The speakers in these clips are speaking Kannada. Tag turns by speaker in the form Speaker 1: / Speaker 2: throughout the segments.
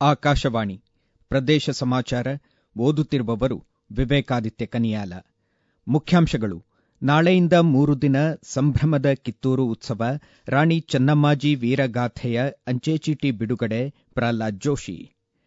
Speaker 1: ಆಕಾಶವಾಣಿ ಪ್ರದೇಶ ಸಮಾಚಾರ ಓದುತ್ತಿರುವವರು ವಿವೇಕಾದಿತ್ಯ ಕನಿಯಾಲ ಮುಖ್ಯಾಂಶಗಳು ನಾಳೆಯಿಂದ ಮೂರು ದಿನ ಸಂಭ್ರಮದ ಕಿತ್ತೂರು ಉತ್ಸವ ರಾಣಿ ಚೆನ್ನಮ್ಮಾಜಿ ವೀರಗಾಥೆಯ ಅಂಚೆಚೀಟಿ ಬಿಡುಗಡೆ ಪ್ರಹ್ಲಾದ್ ಜೋಶಿ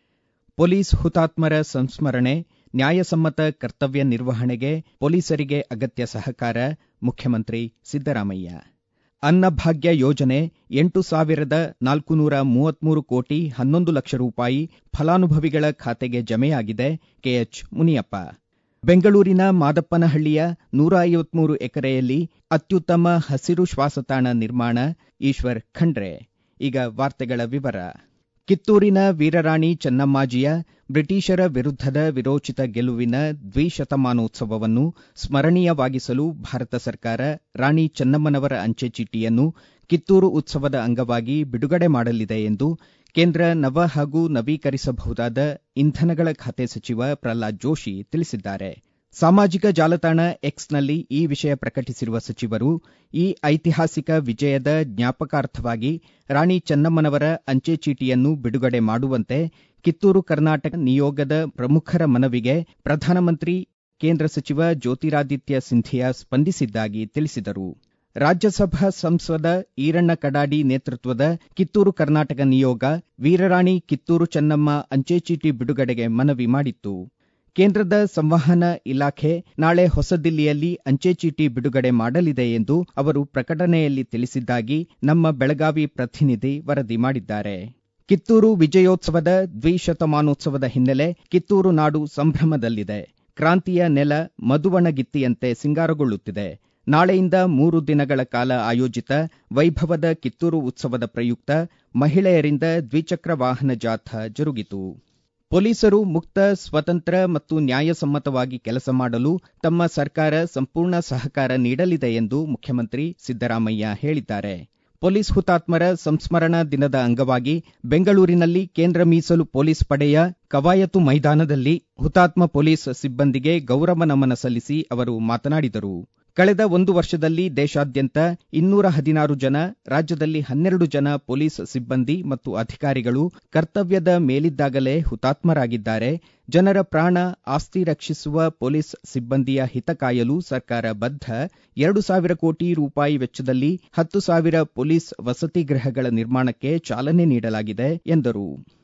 Speaker 1: ಪೊಲೀಸ್ ಹುತಾತ್ಮರ ಸಂಸ್ಮರಣೆ ನ್ಯಾಯಸಮ್ಮತ ಕರ್ತವ್ಯ ನಿರ್ವಹಣೆಗೆ ಪೊಲೀಸರಿಗೆ ಅಗತ್ಯ ಸಹಕಾರ ಮುಖ್ಯಮಂತ್ರಿ ಸಿದ್ದರಾಮಯ್ಯ ಅನ್ನಭಾಗ್ಯ ಯೋಜನೆ ಎಂಟು ಸಾವಿರದ ನಾಲ್ಕುನೂರ ಮೂವತ್ಮೂರು ಕೋಟಿ ಹನ್ನೊಂದು ಲಕ್ಷ ರೂಪಾಯಿ ಫಲಾನುಭವಿಗಳ ಖಾತೆಗೆ ಜಮೆಯಾಗಿದೆ ಕೆಎಚ್ ಮುನಿಯಪ್ಪ ಬೆಂಗಳೂರಿನ ಮಾದಪ್ಪನಹಳ್ಳಿಯ ನೂರ ಐವತ್ಮೂರು ಎಕರೆಯಲ್ಲಿ ಅತ್ಯುತ್ತಮ ಹಸಿರು ಶ್ವಾಸತಾಣ ನಿರ್ಮಾಣ ಈಶ್ವರ್ ಖಂಡ್ರೆ ಈಗ ವಾರ್ತೆಗಳ ವಿವರ ಕಿತ್ತೂರಿನ ವೀರರಾಣಿ ಚೆನ್ನಮ್ಮಾಜಿಯ ಬ್ರಿಟಿಷರ ವಿರುದ್ಧದ ವಿರೋಚಿತ ಗೆಲುವಿನ ದ್ವಿಶತಮಾನೋತ್ಸವವನ್ನು ಸ್ಮರಣೀಯವಾಗಿಸಲು ಭಾರತ ಸರ್ಕಾರ ರಾಣಿ ಚೆನ್ನಮ್ಮನವರ ಅಂಚೆಚೀಟಿಯನ್ನು ಕಿತ್ತೂರು ಉತ್ಸವದ ಅಂಗವಾಗಿ ಬಿಡುಗಡೆ ಮಾಡಲಿದೆ ಎಂದು ಕೇಂದ್ರ ನವ ಹಾಗೂ ನವೀಕರಿಸಬಹುದಾದ ಇಂಧನಗಳ ಖಾತೆ ಸಚಿವ ಪ್ರಹ್ಲಾದ್ ಜೋಶಿ ತಿಳಿಸಿದ್ದಾರೆ ಸಾಮಾಜಿಕ ಜಾಲತಾಣ ಎಕ್ಸ್ನಲ್ಲಿ ಈ ವಿಷಯ ಪ್ರಕಟಿಸಿರುವ ಸಚಿವರು ಈ ಐತಿಹಾಸಿಕ ವಿಜಯದ ಜ್ಞಾಪಕಾರ್ಥವಾಗಿ ರಾಣಿ ಚೆನ್ನಮ್ಮನವರ ಅಂಚೆಚೀಟಿಯನ್ನು ಬಿಡುಗಡೆ ಮಾಡುವಂತೆ ಕಿತ್ತೂರು ಕರ್ನಾಟಕ ನಿಯೋಗದ ಪ್ರಮುಖರ ಮನವಿಗೆ ಪ್ರಧಾನಮಂತ್ರಿ ಕೇಂದ್ರ ಸಚಿವ ಜ್ಯೋತಿರಾದಿತ್ಯ ಸಿಂಧಿಯಾ ಸ್ಪಂದಿಸಿದ್ದಾಗಿ ತಿಳಿಸಿದರು ರಾಜ್ಯಸಭಾ ಸಂಸದ ಈರಣ್ಣ ಕಡಾಡಿ ನೇತೃತ್ವದ ಕಿತ್ತೂರು ಕರ್ನಾಟಕ ನಿಯೋಗ ವೀರರಾಣಿ ಕಿತ್ತೂರು ಚೆನ್ನಮ್ಮ ಅಂಚೆಚೀಟಿ ಬಿಡುಗಡೆಗೆ ಮನವಿ ಮಾಡಿತ್ತು ಕೇಂದ್ರದ ಸಂವಹನ ಇಲಾಖೆ ನಾಳೆ ಹೊಸದಿಲ್ಲಿಯಲ್ಲಿ ಅಂಚೆಚೀಟಿ ಬಿಡುಗಡೆ ಮಾಡಲಿದೆ ಎಂದು ಅವರು ಪ್ರಕಟಣೆಯಲ್ಲಿ ತಿಳಿಸಿದ್ದಾಗಿ ನಮ್ಮ ಬೆಳಗಾವಿ ಪ್ರತಿನಿಧಿ ವರದಿ ಮಾಡಿದ್ದಾರೆ ಕಿತ್ತೂರು ವಿಜಯೋತ್ಸವದ ದ್ವಿಶತಮಾನೋತ್ಸವದ ಹಿನ್ನೆಲೆ ಕಿತ್ತೂರು ನಾಡು ಸಂಭ್ರಮದಲ್ಲಿದೆ ಕ್ರಾಂತಿಯ ನೆಲ ಮಧುವಣಗಿತ್ತಿಯಂತೆ ಸಿಂಗಾರಗೊಳ್ಳುತ್ತಿದೆ ನಾಳೆಯಿಂದ ಮೂರು ದಿನಗಳ ಕಾಲ ಆಯೋಜಿತ ವೈಭವದ ಕಿತ್ತೂರು ಉತ್ಸವದ ಪ್ರಯುಕ್ತ ಮಹಿಳೆಯರಿಂದ ದ್ವಿಚಕ್ರ ವಾಹನ ಜಾಥಾ ಜರುಗಿತು ಪೊಲೀಸರು ಮುಕ್ತ ಸ್ವತಂತ್ರ ಮತ್ತು ನ್ಯಾಯಸಮ್ಮತವಾಗಿ ಕೆಲಸ ಮಾಡಲು ತಮ್ಮ ಸರ್ಕಾರ ಸಂಪೂರ್ಣ ಸಹಕಾರ ನೀಡಲಿದೆ ಎಂದು ಮುಖ್ಯಮಂತ್ರಿ ಸಿದ್ದರಾಮಯ್ಯ ಹೇಳಿದ್ದಾರೆ ಪೊಲೀಸ್ ಹುತಾತ್ಮರ ಸಂಸ್ಮರಣಾ ದಿನದ ಅಂಗವಾಗಿ ಬೆಂಗಳೂರಿನಲ್ಲಿ ಕೇಂದ್ರ ಮೀಸಲು ಪೊಲೀಸ್ ಪಡೆಯ ಕವಾಯತು ಮೈದಾನದಲ್ಲಿ ಹುತಾತ್ಮ ಪೊಲೀಸ್ ಸಿಬ್ಬಂದಿಗೆ ಗೌರವ ನಮನ ಸಲ್ಲಿಸಿ ಅವರು ಮಾತನಾಡಿದರು ಕಳೆದ ಒಂದು ವರ್ಷದಲ್ಲಿ ದೇಶಾದ್ಯಂತ ಇನ್ನೂರ ಹದಿನಾರು ಜನ ರಾಜ್ಯದಲ್ಲಿ ಹನ್ನೆರಡು ಜನ ಪೊಲೀಸ್ ಸಿಬ್ಬಂದಿ ಮತ್ತು ಅಧಿಕಾರಿಗಳು ಕರ್ತವ್ಯದ ಮೇಲಿದ್ದಾಗಲೇ ಹುತಾತ್ಮರಾಗಿದ್ದಾರೆ ಜನರ ಪ್ರಾಣ ಆಸ್ತಿ ರಕ್ಷಿಸುವ ಪೊಲೀಸ್ ಸಿಬ್ಬಂದಿಯ ಹಿತ ಕಾಯಲು ಸರ್ಕಾರ ಬದ್ಧ ಎರಡು ಸಾವಿರ ಕೋಟಿ ರೂಪಾಯಿ ವೆಚ್ಚದಲ್ಲಿ ಹತ್ತು ಸಾವಿರ ಪೊಲೀಸ್ ವಸತಿ ಗೃಹಗಳ ನಿರ್ಮಾಣಕ್ಕೆ ಚಾಲನೆ ನೀಡಲಾಗಿದೆ ಎಂದರು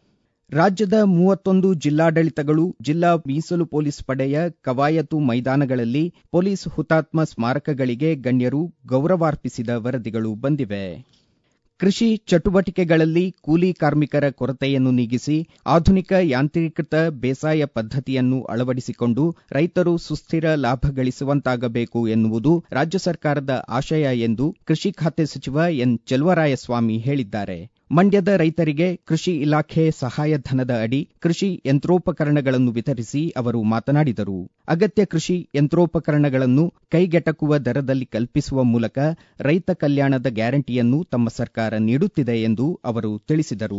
Speaker 1: ರಾಜ್ಯದ ಮೂವತ್ತೊಂದು ಜಿಲ್ಲಾಡಳಿತಗಳು ಜಿಲ್ಲಾ ಮೀಸಲು ಪೊಲೀಸ್ ಪಡೆಯ ಕವಾಯತು ಮೈದಾನಗಳಲ್ಲಿ ಪೊಲೀಸ್ ಹುತಾತ್ಮ ಸ್ಮಾರಕಗಳಿಗೆ ಗಣ್ಯರು ಗೌರವಾರ್ಪಿಸಿದ ವರದಿಗಳು ಬಂದಿವೆ ಕೃಷಿ ಚಟುವಟಿಕೆಗಳಲ್ಲಿ ಕೂಲಿ ಕಾರ್ಮಿಕರ ಕೊರತೆಯನ್ನು ನೀಗಿಸಿ ಆಧುನಿಕ ಯಾಂತ್ರೀಕೃತ ಬೇಸಾಯ ಪದ್ಧತಿಯನ್ನು ಅಳವಡಿಸಿಕೊಂಡು ರೈತರು ಸುಸ್ಥಿರ ಲಾಭ ಗಳಿಸುವಂತಾಗಬೇಕು ಎನ್ನುವುದು ರಾಜ್ಯ ಸರ್ಕಾರದ ಆಶಯ ಎಂದು ಕೃಷಿ ಖಾತೆ ಸಚಿವ ಎನ್ ಚೆಲುವರಾಯಸ್ವಾಮಿ ಹೇಳಿದ್ದಾರೆ ಮಂಡ್ಯದ ರೈತರಿಗೆ ಕೃಷಿ ಇಲಾಖೆ ಸಹಾಯಧನದ ಅಡಿ ಕೃಷಿ ಯಂತ್ರೋಪಕರಣಗಳನ್ನು ವಿತರಿಸಿ ಅವರು ಮಾತನಾಡಿದರು ಅಗತ್ಯ ಕೃಷಿ ಯಂತ್ರೋಪಕರಣಗಳನ್ನು ಕೈಗೆಟಕುವ ದರದಲ್ಲಿ ಕಲ್ಪಿಸುವ ಮೂಲಕ ರೈತ ಕಲ್ಯಾಣದ ಗ್ಯಾರಂಟಿಯನ್ನು ತಮ್ಮ ಸರ್ಕಾರ ನೀಡುತ್ತಿದೆ ಎಂದು ಅವರು ತಿಳಿಸಿದರು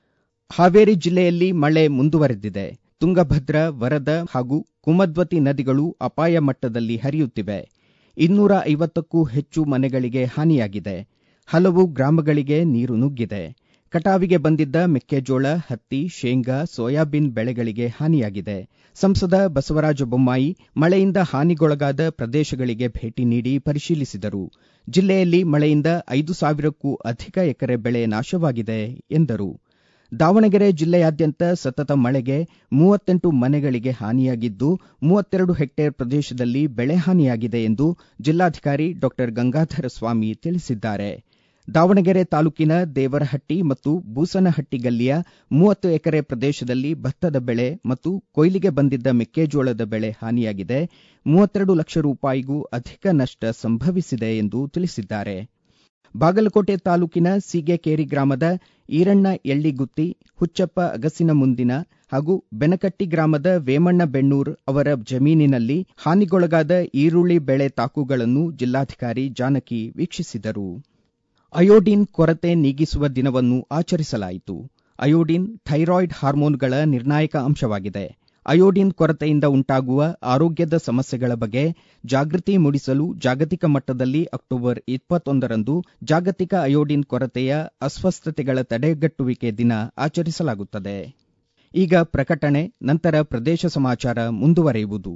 Speaker 1: ಹಾವೇರಿ ಜಿಲ್ಲೆಯಲ್ಲಿ ಮಳೆ ಮುಂದುವರೆದಿದೆ ತುಂಗಭದ್ರಾ ವರದಾ ಹಾಗೂ ಕುಮದ್ವತಿ ನದಿಗಳು ಅಪಾಯ ಮಟ್ಟದಲ್ಲಿ ಹರಿಯುತ್ತಿವೆ ಇನ್ನೂರ ಐವತ್ತಕ್ಕೂ ಹೆಚ್ಚು ಮನೆಗಳಿಗೆ ಹಾನಿಯಾಗಿದೆ ಹಲವು ಗ್ರಾಮಗಳಿಗೆ ನೀರು ನುಗ್ಗಿದೆ ಕಟಾವಿಗೆ ಬಂದಿದ್ದ ಮೆಕ್ಕೆಜೋಳ ಹತ್ತಿ ಶೇಂಗಾ ಸೋಯಾಬೀನ್ ಬೆಳೆಗಳಿಗೆ ಹಾನಿಯಾಗಿದೆ ಸಂಸದ ಬಸವರಾಜ ಬೊಮ್ಮಾಯಿ ಮಳೆಯಿಂದ ಹಾನಿಗೊಳಗಾದ ಪ್ರದೇಶಗಳಿಗೆ ಭೇಟಿ ನೀಡಿ ಪರಿಶೀಲಿಸಿದರು ಜಿಲ್ಲೆಯಲ್ಲಿ ಮಳೆಯಿಂದ ಐದು ಸಾವಿರಕ್ಕೂ ಅಧಿಕ ಎಕರೆ ಬೆಳೆ ನಾಶವಾಗಿದೆ ಎಂದರು ದಾವಣಗೆರೆ ಜಿಲ್ಲೆಯಾದ್ಯಂತ ಸತತ ಮಳೆಗೆ ಮೂವತ್ತೆಂಟು ಮನೆಗಳಿಗೆ ಹಾನಿಯಾಗಿದ್ದು ಮೂವತ್ತೆರಡು ಹೆಕ್ಟೇರ್ ಪ್ರದೇಶದಲ್ಲಿ ಬೆಳೆ ಹಾನಿಯಾಗಿದೆ ಎಂದು ಜಿಲ್ಲಾಧಿಕಾರಿ ಡಾ ಗಂಗಾಧರ ಸ್ವಾಮಿ ತಿಳಿಸಿದ್ದಾರೆ ದಾವಣಗೆರೆ ತಾಲೂಕಿನ ದೇವರಹಟ್ಟಿ ಮತ್ತು ಬೂಸನಹಟ್ಟಿ ಗಲ್ಲಿಯ ಮೂವತ್ತು ಎಕರೆ ಪ್ರದೇಶದಲ್ಲಿ ಭತ್ತದ ಬೆಳೆ ಮತ್ತು ಕೊಯ್ಲಿಗೆ ಬಂದಿದ್ದ ಮೆಕ್ಕೆಜೋಳದ ಬೆಳೆ ಹಾನಿಯಾಗಿದೆ ಮೂವತ್ತೆರಡು ಲಕ್ಷ ರೂಪಾಯಿಗೂ ಅಧಿಕ ನಷ್ಟ ಸಂಭವಿಸಿದೆ ಎಂದು ತಿಳಿಸಿದ್ದಾರೆ ಬಾಗಲಕೋಟೆ ತಾಲೂಕಿನ ಸೀಗೆಕೇರಿ ಗ್ರಾಮದ ಈರಣ್ಣ ಎಳ್ಳಿಗುತ್ತಿ ಹುಚ್ಚಪ್ಪ ಅಗಸಿನ ಮುಂದಿನ ಹಾಗೂ ಬೆನಕಟ್ಟಿ ಗ್ರಾಮದ ವೇಮಣ್ಣ ಬೆಣ್ಣೂರ್ ಅವರ ಜಮೀನಿನಲ್ಲಿ ಹಾನಿಗೊಳಗಾದ ಈರುಳ್ಳಿ ಬೆಳೆ ತಾಕುಗಳನ್ನು ಜಿಲ್ಲಾಧಿಕಾರಿ ಜಾನಕಿ ವೀಕ್ಷಿಸಿದರು ಅಯೋಡಿನ್ ಕೊರತೆ ನೀಗಿಸುವ ದಿನವನ್ನು ಆಚರಿಸಲಾಯಿತು ಅಯೋಡಿನ್ ಥೈರಾಯ್ಡ್ ಹಾರ್ಮೋನ್ಗಳ ನಿರ್ಣಾಯಕ ಅಂಶವಾಗಿದೆ ಅಯೋಡಿನ್ ಕೊರತೆಯಿಂದ ಉಂಟಾಗುವ ಆರೋಗ್ಯದ ಸಮಸ್ಯೆಗಳ ಬಗ್ಗೆ ಜಾಗೃತಿ ಮೂಡಿಸಲು ಜಾಗತಿಕ ಮಟ್ಟದಲ್ಲಿ ಅಕ್ಟೋಬರ್ ಇಪ್ಪತ್ತೊಂದರಂದು ಜಾಗತಿಕ ಅಯೋಡಿನ್ ಕೊರತೆಯ ಅಸ್ವಸ್ಥತೆಗಳ ತಡೆಗಟ್ಟುವಿಕೆ ದಿನ ಆಚರಿಸಲಾಗುತ್ತದೆ ಈಗ ಪ್ರಕಟಣೆ ನಂತರ ಪ್ರದೇಶ ಸಮಾಚಾರ ಮುಂದುವರೆಯುವುದು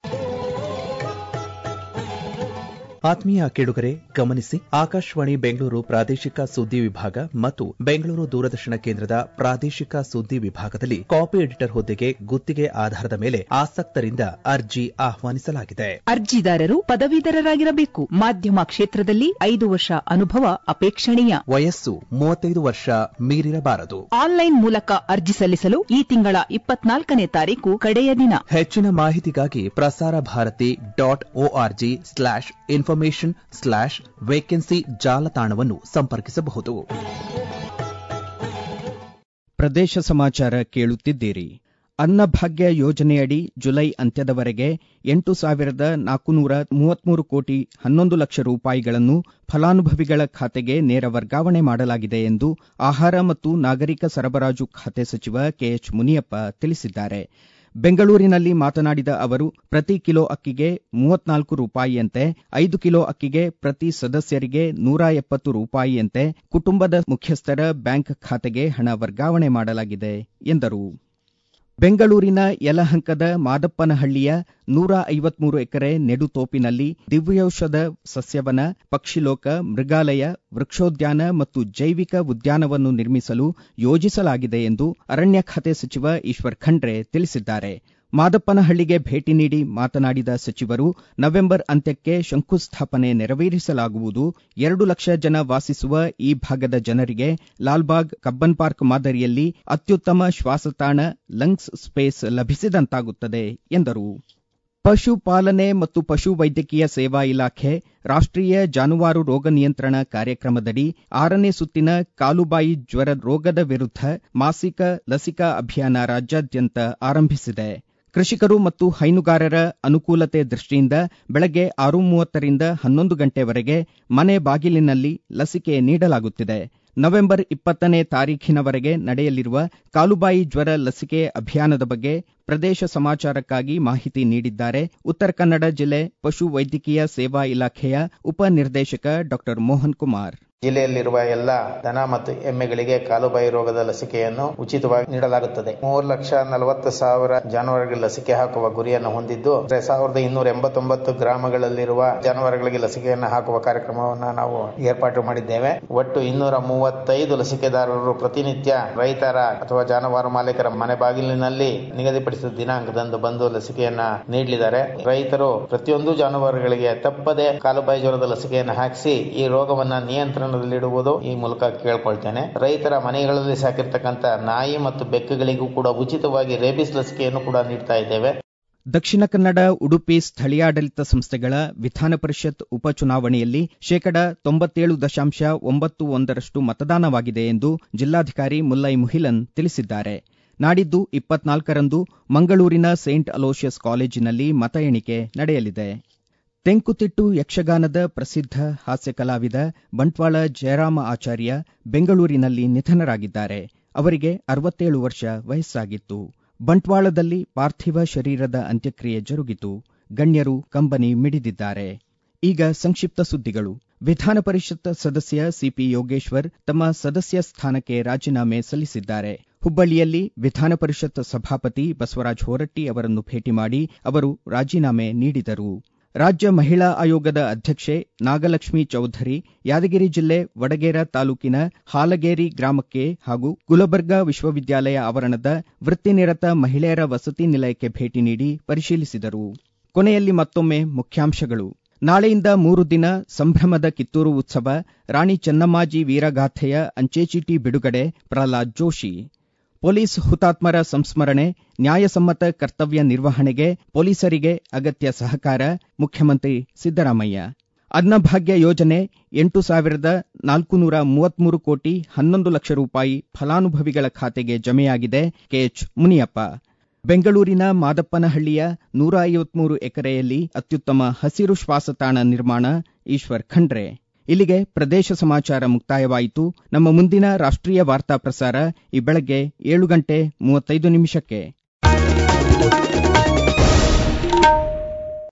Speaker 2: ಆತ್ಮೀಯ ಕೇಳುಗರೆ ಗಮನಿಸಿ ಆಕಾಶವಾಣಿ ಬೆಂಗಳೂರು ಪ್ರಾದೇಶಿಕ ಸುದ್ದಿ ವಿಭಾಗ ಮತ್ತು ಬೆಂಗಳೂರು ದೂರದರ್ಶನ ಕೇಂದ್ರದ ಪ್ರಾದೇಶಿಕ ಸುದ್ದಿ ವಿಭಾಗದಲ್ಲಿ ಕಾಪಿ ಎಡಿಟರ್ ಹುದ್ದೆಗೆ ಗುತ್ತಿಗೆ ಆಧಾರದ ಮೇಲೆ ಆಸಕ್ತರಿಂದ ಅರ್ಜಿ ಆಹ್ವಾನಿಸಲಾಗಿದೆ
Speaker 3: ಅರ್ಜಿದಾರರು ಪದವೀಧರರಾಗಿರಬೇಕು ಮಾಧ್ಯಮ ಕ್ಷೇತ್ರದಲ್ಲಿ ಐದು ವರ್ಷ ಅನುಭವ ಅಪೇಕ್ಷಣೀಯ
Speaker 2: ವಯಸ್ಸು ಮೂವತ್ತೈದು ವರ್ಷ ಮೀರಿರಬಾರದು
Speaker 3: ಆನ್ಲೈನ್ ಮೂಲಕ ಅರ್ಜಿ ಸಲ್ಲಿಸಲು ಈ ತಿಂಗಳ ಇಪ್ಪತ್ನಾಲ್ಕನೇ ತಾರೀಕು ಕಡೆಯ ದಿನ
Speaker 2: ಹೆಚ್ಚಿನ ಮಾಹಿತಿಗಾಗಿ Prasar Bharati dot org slash information slash vacancy ಜಾಲತಾಣವನ್ನು ಸಂಪರ್ಕಿಸಬಹುದು
Speaker 1: ಪ್ರದೇಶ ಸಮಾಚಾರ ಕೇಳುತ್ತಿದ್ದೀರಿ ಅನ್ನಭಾಗ್ಯ ಯೋಜನೆಯಡಿ ಜುಲೈ ಅಂತ್ಯದವರೆಗೆ ಎಂಟು ಸಾವಿರದ ನಾಲ್ಕುನೂರ ಮೂವತ್ಮೂರು ಕೋಟಿ ಹನ್ನೊಂದು ಲಕ್ಷ ರೂಪಾಯಿಗಳನ್ನು ಫಲಾನುಭವಿಗಳ ಖಾತೆಗೆ ನೇರ ವರ್ಗಾವಣೆ ಮಾಡಲಾಗಿದೆ ಎಂದು ಆಹಾರ ಮತ್ತು ನಾಗರಿಕ ಸರಬರಾಜು ಖಾತೆ ಸಚಿವ ಕೆಎಚ್ ಮುನಿಯಪ್ಪ ತಿಳಿಸಿದ್ದಾರೆ ಬೆಂಗಳೂರಿನಲ್ಲಿ ಮಾತನಾಡಿದ ಅವರು ಪ್ರತಿ ಕಿಲೋ ಅಕ್ಕಿಗೆ ಮೂವತ್ನಾಲ್ಕು ರೂಪಾಯಿಯಂತೆ ಐದು ಕಿಲೋ ಅಕ್ಕಿಗೆ ಪ್ರತಿ ಸದಸ್ಯರಿಗೆ ನೂರ ಎಪ್ಪತ್ತು ರೂಪಾಯಿಯಂತೆ ಕುಟುಂಬದ ಮುಖ್ಯಸ್ಥರ ಬ್ಯಾಂಕ್ ಖಾತೆಗೆ ಹಣ ವರ್ಗಾವಣೆ ಮಾಡಲಾಗಿದೆ ಎಂದರು ಬೆಂಗಳೂರಿನ ಯಲಹಂಕದ ಮಾದಪ್ಪನಹಳ್ಳಿಯ ನೂರ ಐವತ್ಮೂರು ಎಕರೆ ನೆಡುತೋಪಿನಲ್ಲಿ ದಿವ್ಯೌಷಧ ಸಸ್ಯವನ ಪಕ್ಷಿಲೋಕ ಮೃಗಾಲಯ ವೃಕ್ಷೋದ್ಯಾನ ಮತ್ತು ಜೈವಿಕ ಉದ್ಯಾನವನ್ನು ನಿರ್ಮಿಸಲು ಯೋಜಿಸಲಾಗಿದೆ ಎಂದು ಅರಣ್ಯ ಖಾತೆ ಸಚಿವ ಈಶ್ವರ್ ಖಂಡ್ರೆ ತಿಳಿಸಿದ್ದಾರೆ ಮಾದಪ್ಪನಹಳ್ಳಿಗೆ ಭೇಟಿ ನೀಡಿ ಮಾತನಾಡಿದ ಸಚಿವರು ನವೆಂಬರ್ ಅಂತ್ಯಕ್ಕೆ ಶಂಕುಸ್ಥಾಪನೆ ನೆರವೇರಿಸಲಾಗುವುದು ಎರಡು ಲಕ್ಷ ಜನ ವಾಸಿಸುವ ಈ ಭಾಗದ ಜನರಿಗೆ ಲಾಲ್ಬಾಗ್ ಕಬ್ಬನ್ ಪಾರ್ಕ್ ಮಾದರಿಯಲ್ಲಿ ಅತ್ಯುತ್ತಮ ಶ್ವಾಸತಾಣ ಲಂಗ್ಸ್ ಸ್ಪೇಸ್ ಲಭಿಸಿದಂತಾಗುತ್ತದೆ ಎಂದರು ಪಶುಪಾಲನೆ ಮತ್ತು ಪಶು ವೈದ್ಯಕೀಯ ಸೇವಾ ಇಲಾಖೆ ರಾಷ್ಟ್ರೀಯ ಜಾನುವಾರು ರೋಗ ನಿಯಂತ್ರಣ ಕಾರ್ಯಕ್ರಮದಡಿ ಆರನೇ ಸುತ್ತಿನ ಕಾಲುಬಾಯಿ ಜ್ವರ ರೋಗದ ವಿರುದ್ಧ ಮಾಸಿಕ ಲಸಿಕಾ ಅಭಿಯಾನ ರಾಜ್ಯಾದ್ಯಂತ ಆರಂಭಿಸಿದೆ ಕೃಷಿಕರು ಮತ್ತು ಹೈನುಗಾರರ ಅನುಕೂಲತೆ ದೃಷ್ಟಿಯಿಂದ ಬೆಳಗ್ಗೆ ಆರು ಮೂವತ್ತರಿಂದ ಹನ್ನೊಂದು ಗಂಟೆವರೆಗೆ ಮನೆ ಬಾಗಿಲಿನಲ್ಲಿ ಲಸಿಕೆ ನೀಡಲಾಗುತ್ತಿದೆ ನವೆಂಬರ್ ಇಪ್ಪತ್ತನೇ ತಾರೀಖಿನವರೆಗೆ ನಡೆಯಲಿರುವ ಕಾಲುಬಾಯಿ ಜ್ವರ ಲಸಿಕೆ ಅಭಿಯಾನದ ಬಗ್ಗೆ ಪ್ರದೇಶ ಸಮಾಚಾರಕ್ಕಾಗಿ ಮಾಹಿತಿ ನೀಡಿದ್ದಾರೆ ಉತ್ತರ ಕನ್ನಡ ಜಿಲ್ಲೆ ಪಶು ವೈದ್ಯಕೀಯ ಸೇವಾ ಇಲಾಖೆಯ ಉಪ ನಿರ್ದೇಶಕ ಡಾ ಮೋಹನ್ ಕುಮಾರ್
Speaker 4: ಜಿಲ್ಲೆಯಲ್ಲಿರುವ ಎಲ್ಲ ದನ ಮತ್ತು ಎಮ್ಮೆಗಳಿಗೆ ಕಾಲುಬಾಯಿ ರೋಗದ ಲಸಿಕೆಯನ್ನು ಉಚಿತವಾಗಿ ನೀಡಲಾಗುತ್ತದೆ ಮೂರು ಲಕ್ಷ ನಲವತ್ತು ಸಾವಿರ ಜಾನುವಾರುಗಳಿಗೆ ಲಸಿಕೆ ಹಾಕುವ ಗುರಿಯನ್ನು ಹೊಂದಿದ್ದು ಸಾವಿರದ ಇನ್ನೂರ ಎಂಬತ್ತೊಂಬತ್ತು ಗ್ರಾಮಗಳಲ್ಲಿರುವ ಜಾನುವಾರುಗಳಿಗೆ ಲಸಿಕೆಯನ್ನು ಹಾಕುವ ಕಾರ್ಯಕ್ರಮವನ್ನು ನಾವು ಏರ್ಪಾಟು ಮಾಡಿದ್ದೇವೆ ಒಟ್ಟು ಇನ್ನೂರ ಮೂವತ್ತೈದು ಲಸಿಕೆದಾರರು ಪ್ರತಿನಿತ್ಯ ರೈತರ ಅಥವಾ ಜಾನುವಾರು ಮಾಲೀಕರ ಮನೆ ಬಾಗಿಲಿನಲ್ಲಿ ನಿಗದಿಪಡಿಸಿದ ದಿನಾಂಕದಂದು ಬಂದು ಲಸಿಕೆಯನ್ನ ನೀಡಲಿದ್ದಾರೆ ರೈತರು ಪ್ರತಿಯೊಂದು ಜಾನುವಾರುಗಳಿಗೆ ತಪ್ಪದೆ ಕಾಲುಬಾಯಿ ಜ್ವರದ ಲಸಿಕೆಯನ್ನು ಹಾಕಿಸಿ ಈ ರೋಗವನ್ನ ನಿಯಂತ್ರಣ ಇಡುವುದು ಈ ಮೂಲಕ ಕೇಳ್ಕೊಳ್ತೇನೆ ರೈತರ ಮನೆಗಳಲ್ಲಿ ಸಾಕಿರ್ತಕ್ಕಂಥ ನಾಯಿ ಮತ್ತು ಬೆಕ್ಕುಗಳಿಗೂ ಕೂಡ ಉಚಿತವಾಗಿ ರೇಬಿಸ್ ಲಸಿಕೆಯನ್ನು ಕೂಡ ನೀಡ್ತಾ ಇದ್ದೇವೆ
Speaker 1: ದಕ್ಷಿಣ ಕನ್ನಡ ಉಡುಪಿ ಸ್ಥಳೀಯಾಡಳಿತ ಸಂಸ್ಥೆಗಳ ವಿಧಾನ ಪರಿಷತ್ ಉಪಚುನಾವಣೆಯಲ್ಲಿ ಶೇಕಡ ತೊಂಬತ್ತೇಳು ದಶಾಂಶ ಒಂಬತ್ತು ಒಂದರಷ್ಟು ಮತದಾನವಾಗಿದೆ ಎಂದು ಜಿಲ್ಲಾಧಿಕಾರಿ ಮುಲ್ಲೈ ಮುಹಿಲನ್ ತಿಳಿಸಿದ್ದಾರೆ ನಾಡಿದ್ದು ಇಪ್ಪತ್ನಾಲ್ಕರಂದು ಮಂಗಳೂರಿನ ಸೇಂಟ್ ಅಲೋಷಿಯಸ್ ಕಾಲೇಜಿನಲ್ಲಿ ಮತ ಎಣಿಕೆ ನಡೆಯಲಿದೆ ತೆಂಕುತಿಟ್ಟು ಯಕ್ಷಗಾನದ ಪ್ರಸಿದ್ಧ ಹಾಸ್ಯ ಕಲಾವಿದ ಬಂಟ್ವಾಳ ಜಯರಾಮ ಆಚಾರ್ಯ ಬೆಂಗಳೂರಿನಲ್ಲಿ ನಿಧನರಾಗಿದ್ದಾರೆ ಅವರಿಗೆ ಅರವತ್ತೇಳು ವರ್ಷ ವಯಸ್ಸಾಗಿತ್ತು ಬಂಟ್ವಾಳದಲ್ಲಿ ಪಾರ್ಥಿವ ಶರೀರದ ಅಂತ್ಯಕ್ರಿಯೆ ಜರುಗಿತು ಗಣ್ಯರು ಕಂಬನಿ ಮಿಡಿದಿದ್ದಾರೆ ಈಗ ಸಂಕ್ಷಿಪ್ತ ಸುದ್ದಿಗಳು ವಿಧಾನ ಪರಿಷತ್ ಸದಸ್ಯ ಸಿಪಿ ಯೋಗೇಶ್ವರ್ ತಮ್ಮ ಸದಸ್ಯ ಸ್ಥಾನಕ್ಕೆ ರಾಜೀನಾಮೆ ಸಲ್ಲಿಸಿದ್ದಾರೆ ಹುಬ್ಬಳ್ಳಿಯಲ್ಲಿ ವಿಧಾನ ಪರಿಷತ್ ಸಭಾಪತಿ ಬಸವರಾಜ ಹೊರಟ್ಟಿ ಅವರನ್ನು ಭೇಟಿ ಮಾಡಿ ಅವರು ರಾಜೀನಾಮೆ ನೀಡಿದರು ರಾಜ್ಯ ಮಹಿಳಾ ಆಯೋಗದ ಅಧ್ಯಕ್ಷೆ ನಾಗಲಕ್ಷ್ಮಿ ಚೌಧರಿ ಯಾದಗಿರಿ ಜಿಲ್ಲೆ ವಡಗೇರ ತಾಲೂಕಿನ ಹಾಲಗೇರಿ ಗ್ರಾಮಕ್ಕೆ ಹಾಗೂ ಗುಲಬರ್ಗಾ ವಿಶ್ವವಿದ್ಯಾಲಯ ಆವರಣದ ವೃತ್ತಿನಿರತ ಮಹಿಳೆಯರ ವಸತಿ ನಿಲಯಕ್ಕೆ ಭೇಟಿ ನೀಡಿ ಪರಿಶೀಲಿಸಿದರು ಕೊನೆಯಲ್ಲಿ ಮತ್ತೊಮ್ಮೆ ಮುಖ್ಯಾಂಶಗಳು ನಾಳೆಯಿಂದ ಮೂರು ದಿನ ಸಂಭ್ರಮದ ಕಿತ್ತೂರು ಉತ್ಸವ ರಾಣಿ ಚೆನ್ನಮ್ಮಾಜಿ ವೀರಗಾಥೆಯ ಅಂಚೆಚೀಟಿ ಬಿಡುಗಡೆ ಪ್ರಹ್ಲಾದ್ ಜೋಶಿ ಪೊಲೀಸ್ ಹುತಾತ್ಮರ ಸಂಸ್ಮರಣೆ ನ್ಯಾಯಸಮ್ಮತ ಕರ್ತವ್ಯ ನಿರ್ವಹಣೆಗೆ ಪೊಲೀಸರಿಗೆ ಅಗತ್ಯ ಸಹಕಾರ ಮುಖ್ಯಮಂತ್ರಿ ಸಿದ್ದರಾಮಯ್ಯ ಅನ್ನಭಾಗ್ಯ ಯೋಜನೆ ಎಂಟು ಸಾವಿರದ ನಾಲ್ಕುನೂರ ಮೂವತ್ಮೂರು ಕೋಟಿ ಹನ್ನೊಂದು ಲಕ್ಷ ರೂಪಾಯಿ ಫಲಾನುಭವಿಗಳ ಖಾತೆಗೆ ಜಮೆಯಾಗಿದೆ ಕೆಎಚ್ ಮುನಿಯಪ್ಪ ಬೆಂಗಳೂರಿನ ಮಾದಪ್ಪನಹಳ್ಳಿಯ ನೂರ ಐವತ್ಮೂರು ಎಕರೆಯಲ್ಲಿ ಅತ್ಯುತ್ತಮ ಹಸಿರು ಶ್ವಾಸತಾಣ ನಿರ್ಮಾಣ ಈಶ್ವರ್ ಖಂಡ್ರೆ ಇಲ್ಲಿಗೆ ಪ್ರದೇಶ ಸಮಾಚಾರ ಮುಕ್ತಾಯವಾಯಿತು ನಮ್ಮ ಮುಂದಿನ ರಾಷ್ಟ್ರೀಯ ವಾರ್ತಾ ಪ್ರಸಾರ ಈ ಬೆಳಗ್ಗೆ ಏಳು ಗಂಟೆ ಮೂವತ್ತೈದು ನಿಮಿಷಕ್ಕೆ